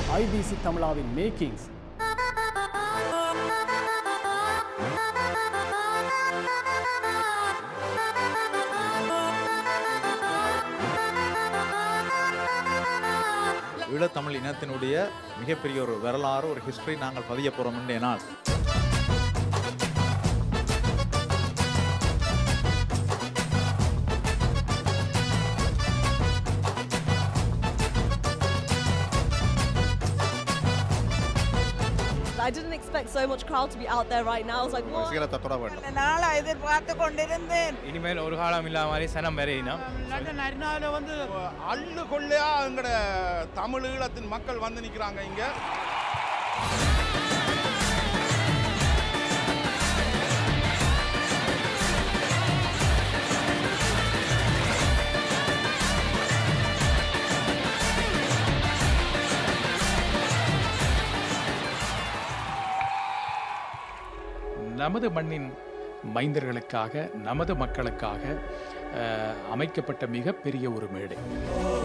IBC தமிழாவின் makings ஈழத்தமிழ் இனத்தினுடைய மிகப்பெரிய ஒரு வரலாறு ஒரு ஹிஸ்டரி நாங்கள் பதிய போகிறோம் என்றேனால் I didn't expect so much crowd to be out there right now. I was like, what? சீக்கிரத்தை தொட வேண்டும் நாளை எதிர்பார்த்து கொண்டிருந்தேன் இனிமேல் ஒரு காலம் இல்லாத மாதிரி சனம் வரையினா நரினால வந்து அள்ளு கொள்ளையா எங்கட தமிழ் ஈழத்தின் மக்கள் வந்து நிக்கிறாங்க இங்க நமது மண்ணின் மைந்தர்களுக்காக நமது மக்களுக்காக அஹ், அமைக்கப்பட்ட மிகப்பெரிய ஒரு மேடை